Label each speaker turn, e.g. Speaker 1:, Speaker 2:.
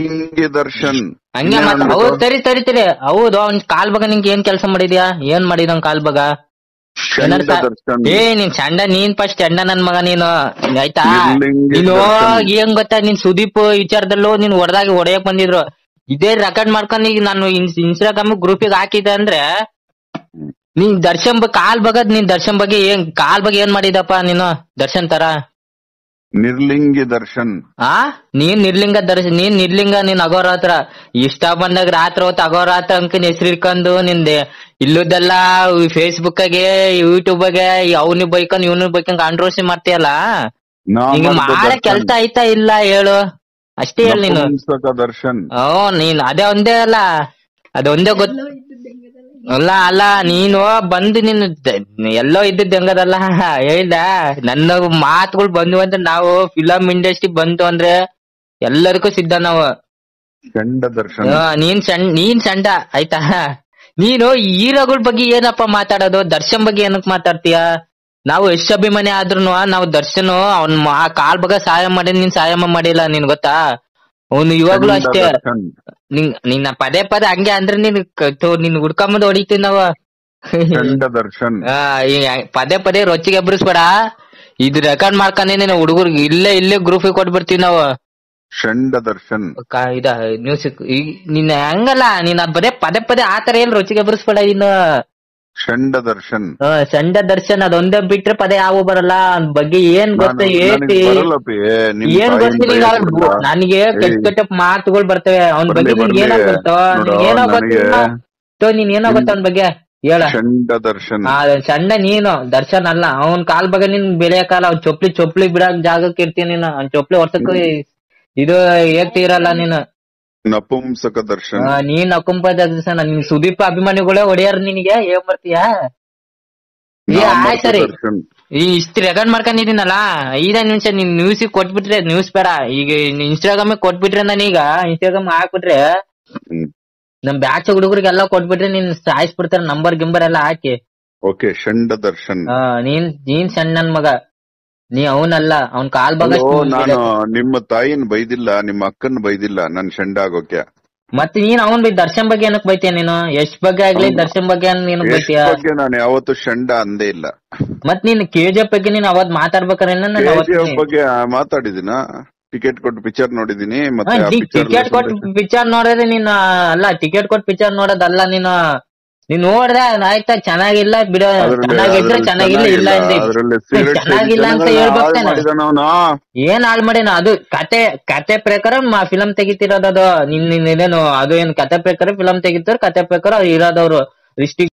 Speaker 1: ಹಿಂಗೆ ದರ್ಶನ್
Speaker 2: ಹಂಗೆ ಮತ್ತ
Speaker 1: ಇನ್ನೇನ್
Speaker 2: ಹೌದ್
Speaker 1: ಅನ್ಬೇಕು?
Speaker 2: ತರಿ ತರಿ ತರಿ ಹೌದು ಅವ್ನ್ ಕಾಲ್ ಬಗ ನಿಂಗೆ ಏನ್ ಕೆಲಸ ಮಾಡಿದ್ಯಾ ಏನ್ ಮಾಡಿದ ಕಾಲ್ ಬಗ ಏನಾರ
Speaker 1: ಚಂಡ
Speaker 2: ಸಾ-
Speaker 1: ದರ್ಶನ್
Speaker 2: ಏ ನೀನ್ ಚಂಡ ನೀನ್ ಫಸ್ಟ್ ಚಂಡ ನನ್ ಮಗ ನೀನು ಆಯ್ತಾ
Speaker 1: ನಿರ್ಲಿಂಗಿ
Speaker 2: ನೀನು
Speaker 1: ದರ್ಶನ್.
Speaker 2: ಏನ್ ಗೊತ್ತಾ ನೀನ್ ಸುದೀಪ್ ವಿಚಾರದಲ್ಲೂ ನೀನ್ ಹೊಡೆದಾಗಿ ಹೊಡೆಯಕ್ ಬಂದಿದ್ರು ಇದೇ ರೆಕಾರ್ಡ್ ಮಾಡ್ಕೊಂಡು ಈಗ ನಾನು ಇನ್ಸ್ಟಾಗ್ರಾಮ್ ಗ್ರೂಪಿಗೆ ಹಾಕಿದ್ದೆ ಅಂದ್ರೆ ನೀನ್ ದರ್ಶನ್ ಬ ಕಾಲ್ ಬಗದ್ ನೀನ್ ದರ್ಶನ್ ಬಗ್ಗೆ ಏನ್ ಕಾಲ್ ಬಗ್ಗೆ ಏನ್ ಮಾಡಿದಪ್ಪ ನೀನು ದರ್ಶನ್ ತರ
Speaker 1: ನಿರ್ಲಿಂಗಿ ದರ್ಶನ್
Speaker 2: ಆ ನೀನ್ ನಿರ್ಲಿಂಗ ದರ್ಶನ್ ನೀನ್ ನಿರ್ಲಿಂಗ ನೀನ್ ಅಗೋರಾತ್ರ ಇಷ್ಟ ಬಂದಾಗ ರಾತ್ರಿ ಹೊತ್ತು ಅಗೋರಾತ್ರ ಅಂಕನ್ ಹೆಸರು ಇಟ್ಕೊಂಡು ನಿಂದೆ ಇಲ್ಲದೆಲ್ಲ ಫೇಸ್ಬುಕ್ ಗೆ ಯೂಟ್ಯೂಬ್ ಗೆ ಅವ್ನಿಗ್ ಬೈಕೊಂಡ್ ಇವ್ನಿಗ್ ಬೈಕೊಂಡ್ ಕಾಂಟ್ರವರ್ಸಿ ಮಾಡ್ತೀಯಲ್ಲ
Speaker 1: ನಾ
Speaker 2: ನಿಂಗೆ
Speaker 1: ಮಾಡ್ದ
Speaker 2: ಮಾಡೋ
Speaker 1: ದರ್ಶನ್.
Speaker 2: ಕೆಲ್ಸ ಆಯ್ತಾ ಇಲ್ಲ ಹೇಳು ಅಷ್ಟೇ ಹೇಳು ನೀನು
Speaker 1: ನಪುಂಸಕ ದರ್ಶನ್
Speaker 2: ಓ ನೀನ್ ಅದೇ ಒಂದೇ ಅಲ್ಲ ಅದೊಂದೇ ಗೊತ್ತ ಅಲ್ಲ ಅಲ್ಲ ನೀನು ಬಂದು ನೀನು ದ- ಎಲ್ಲೋ ಇದ್ದಿದ್ ಹೆಂಗದಲ್ಲ ಹೇಳ್ದ ನನ್ನ ಮಾತುಗಳು ಬಂದು ಅಂದ್ರೆ ನಾವು ಫಿಲಂ ಇಂಡಸ್ಟ್ರಿ ಬಂತು ಅಂದ್ರೆ ಎಲ್ಲದಕ್ಕೂ ಸಿದ್ಧ ನಾವು
Speaker 1: ಚಂಡ ದರ್ಶನ್
Speaker 2: ಆ, ನೀನ್ ಸಣ್ಣ ನೀನ್ ಸಣ್ಣ ಆಯ್ತಾ ನೀನು ಹೀರೋಗಳ ಬಗ್ಗೆ ಏನಪ್ಪ ಮಾತಾಡೋದು ದರ್ಶನ್ ಬಗ್ಗೆ ಏನಕ್ ಮಾತಾಡ್ತೀಯ ನಾವು ಎಷ್ಟು ಅಭಿಮಾನಿ ಆದ್ರೂ ನಾವು ದರ್ಶನ್ ಅವ್ನ್ ಆ ಕಾಲ್ ಬಗ್ಗೆ ಸಹಾಯ ಮಾಡಿ ನೀನ್ ಸಹಾಯ ಮಾಡಿಲ್ಲ ನಿನ್ ಗೊತ್ತಾ ಅವ್ನು ಇವಾಗ್ಲೂ
Speaker 1: ಚಂಡ
Speaker 2: ಅಷ್ಟೇ
Speaker 1: ದರ್ಶನ್
Speaker 2: ನಿನ್ ನಿನ್ನ ಪದೇ ಪದೇ ಹಂಗೆ ಅಂದ್ರೆ ನೀನ್ ಕ- ಥು, ನಿನ್ ಹುಡ್ಕೊಂಬಂದು ಹೊಡಿತೀವಿ ನಾವ
Speaker 1: ಚಂಡ ದರ್ಶನ್
Speaker 2: ಆ, ಈ ಪದೇ ಪದೇ ರೊಚ್ಚಿಗೆ ಎಬ್ರಿಸ್ಬೇಡ ಇದು ರೆಕಾರ್ಡ್ ಮಾಡ್ಕೊಂಡೆ ನೀನು ಹುಡುಗರ್ಗೆ ಇಲ್ಲೇ ಇಲ್ಲೇ ಗ್ರೂಪಿಗೆ ಕೊಟ್ಬಿಡ್ತೀವಿ ನಾವು
Speaker 1: ಚಂಡ ದರ್ಶನ್
Speaker 2: ಕ- ಇದ ನ್ಯೂಸ್ ನಿನ್ನ ಹಂಗಲ್ಲ ನೀನ್ ಅದ್ ಪದೇ ಪದೇ ಪದೇ ಆತರ ಏನ್ ರೊಚ್ಚಿಗೆ ಎಬ್ರಿಸ್ಬೇಡ ಇನ್ನು
Speaker 1: ಚಂಡ ದರ್ಶನ್
Speaker 2: ಆ, ಸಂಡ ದರ್ಶನ್ ಅದೊಂದೇ ಬಿಟ್ರೆ ಪದೇ ಯಾವ ಬರಲ್ಲ ಅದ್ ಬಗ್ಗೆ ಏನ್ ಗೊತ್ತ
Speaker 1: ನಾನು-
Speaker 2: ಹೇಳ್ತಿ
Speaker 1: ನನಗ್ ಬರಲ್ಲಪ್ಪಿ ನಿಮ್
Speaker 2: ಏನ್
Speaker 1: ತಾಯಿನ್
Speaker 2: ಗೊತ್ತಿ ನಿಂಗೆ ಅವ್ರ್
Speaker 1: ಬೈಸ್ಬಿಡ್ಲಾ?
Speaker 2: ನನಗೆ ಕೆಟ್ಟ
Speaker 1: ಏಯ್.
Speaker 2: ಕೆಟ್ಟ ಮಾತುಗಳು ಬರ್ತವೆ ಅವ್ನ
Speaker 1: ಬರ್ಲಿ,
Speaker 2: ಬಗ್ಗೆ ನಿನ್ಗೆ ಏನೋ
Speaker 1: ಬರ್ಲಿ.
Speaker 2: ಗೊತ್ತೋ
Speaker 1: ನೋಡು,
Speaker 2: ನಿನ್ಗೆ ಏನೋ
Speaker 1: ನನಗೆ-
Speaker 2: ಗೊತ್ತಿಲ್ಲ ನೀನ್ ಏನೋ ಗೊತ್ತ ಅವ್ನ ಬಗ್ಗೆ ಹೇಳ
Speaker 1: ಚಂಡ ದರ್ಶನ್
Speaker 2: ಆ ಚಂಡ ನೀನು ದರ್ಶನ್ ಅಲ್ಲ ಅವನ್ ಕಾಲ್ ಬಗ್ಗೆ ನಿನ್ ಬೆಳೆಯಕ್ಕಾಗಲ್ಲ ಅವ್ನ್ ಚೊಪ್ಲಿ ಚೊಪ್ಲಿ ಬಿಡಕ್ ಜಾಗಕ್ಕೆ ಇರ್ತೀನಿ ನೀನು ಅವ್ನ್ ಚೊಪ್ಲಿ ವರ್ಷಕ್ಕೂ ಇದು ಹೇಳ್ತಿರಲ್ಲ ನೀನು
Speaker 1: ನಪುಂಸಕ ದರ್ಶನ್
Speaker 2: ಆ, ನೀನ್ ಅಕುಂಪ ದರ್ಶನ ನಿನ್ ಸುದೀಪ್ ಅಭಿಮಾನಿಗಳೇ ಹೊಡೆಯಾರ ನಿನಗೆ ಏನ್ ಬರ್ತೀಯ ಏ
Speaker 1: ನಾಮರ್ಥ
Speaker 2: ಆಯ್ತ್ ಸರಿ
Speaker 1: ದರ್ಶನ್
Speaker 2: ಈ ಇಷ್ಟು ರೆಕಾರ್ಡ್ ಮಾಡ್ಕೊಂಡಿದ್ದೀನಲ್ಲ ಐದೇ ನಿಮಿಷ ನೀನ್ ನ್ಯೂಸ್ ಕೊಟ್ಬಿಟ್ರೆ ನ್ಯೂಸ್ ಬೇಡ ಈಗ ಇನ್ಸ್ಟಾಗ್ರಾಮ್ ಕೊಟ್ಬಿಟ್ರೆ ನಾನೀಗ ಇನ್ಸ್ಟಾಗ್ರಾಮ್ ಹಾಕ್ಬಿಟ್ರೆ
Speaker 1: ಹ್ಮ್.
Speaker 2: ನಮ್ ಬ್ಯಾಚ್ ಹುಡುಗರಿಗೆಲ್ಲ ಕೊಟ್ಬಿಟ್ರೆ ನೀನ್ ಸಾಯಿಸ್ಬಿಡ್ತಾರೆ ನಂಬರ್ ಗಿಂಬರ್ ಎಲ್ಲ ಹಾಕಿ
Speaker 1: ಓಕೆ ಚಂಡ ದರ್ಶನ್
Speaker 2: ಆ, ನೀನ್ ನೀನ್ ಸಣ್ಣ ನನ್ ಮಗ ನೀ ಅವನಲ್ಲ ಅವ್ನ್ ಕಾಲ್ ಭಾಗ
Speaker 1: ಅಲ್ಲೋ, ನಾನು ನಿಮ್ಮ ತಾಯಿನ ಬೈದಿಲ್ಲ ನಿಮ್ಮ ಅಕ್ಕನ್ ಬೈದಿಲ್ಲ ನನ್ ಶಂಡ ಆಗೋಕೆ
Speaker 2: ಮತ್ತೆ ನೀನ್ ಅವನ್ ಬೈ ದರ್ಶನ್ ಬಗ್ಗೆ ಏನಕ್ ಬೈತೀಯ ನೀನು ಎಷ್ಟ್ ಬಗ್ಗೆ ಆಗ್ಲಿ
Speaker 1: ಅವ್ನು-
Speaker 2: ದರ್ಶನ್ ಬಗ್ಗೆ ನೀನು
Speaker 1: ಎಷ್ಟ್
Speaker 2: ಬೈತೀಯ
Speaker 1: ಬಗ್ಗೆ ನಾನು ಯಾವತ್ತು ಶಂಡ ಅಂದೇ ಇಲ್ಲ
Speaker 2: ಮತ್ ನೀನ್ ಕೆಜಿಎಫ್ ಬಗ್ಗೆ ನೀನ್ ಅವತ್ ಮಾತಾಡ್ಬೇಕಾರೆ ನಾನು
Speaker 1: KGF ಬಗ್ಗೆ ಮಾತಾಡಿದಿನ ಟಿಕೆಟ್ ಕೊಟ್ಟು ಪಿಕ್ಚರ್ ನೋಡಿದೀನಿ ಮತ್ತೆ ಆ picture
Speaker 2: ಟಿಕೆಟ್ ಕೊಟ್ಟು ಪಿಕ್ಚರ್ ನೋಡಿದ್ರೆ ನೀನು ಅಲ್ಲ ಟಿಕೆಟ್ ಕೊಟ್ಟು ಪಿಕ್ಚರ್ ನೋಡೋದಲ್ಲ ನೀನು ನೀನ್ ನೋಡ್ದೆ ಆಯ್ತಾ ಚೆನ್ನಾಗಿಲ್ಲ ಬಿಡ
Speaker 1: ಅದ್ರಲ್ಲಿ-
Speaker 2: ಚೆನ್ನಾಗಿದ್ರೆ
Speaker 1: ಅದ್ರಲ್ಲಿ
Speaker 2: ಚೆನ್ನಾಗಿಲ್ಲ ಇಲ್ಲ
Speaker 1: ಚೆನ್ನಾಗಿಲ್ಲ.
Speaker 2: ಅಂದಿ
Speaker 1: ಅದ್ರಲ್ಲಿ serious
Speaker 2: ಚೆನ್ನಾಗಿಲ್ಲ ಅಂತ
Speaker 1: ಜನಗಳನ್ನ
Speaker 2: ಹೇಳ್ಬೇಕು
Speaker 1: ಹಾಳ್
Speaker 2: ತಾನೆ.
Speaker 1: ಮಾಡಿದಾನವ್ನು.
Speaker 2: ಏನ್ ಹಾಳ್ ಮಾಡಿನ ಅದು ಕತೆ ಕತೆ ಪ್ರಕಾರ ಫಿಲಂ ತೆಗಿತಿರೋದು ಅದು ನಿನ್ ನಿನ್ ಇದೇನು ಅದು ಏನ್ ಕತೆ ಪ್ರಕಾರ ಫಿಲಂ ತೆಗಿತಾರ ಕತೆ ಪ್ರಕಾರ ಇರೋದವ್ರು ರಿಸ್ಟ್ರಿಕ್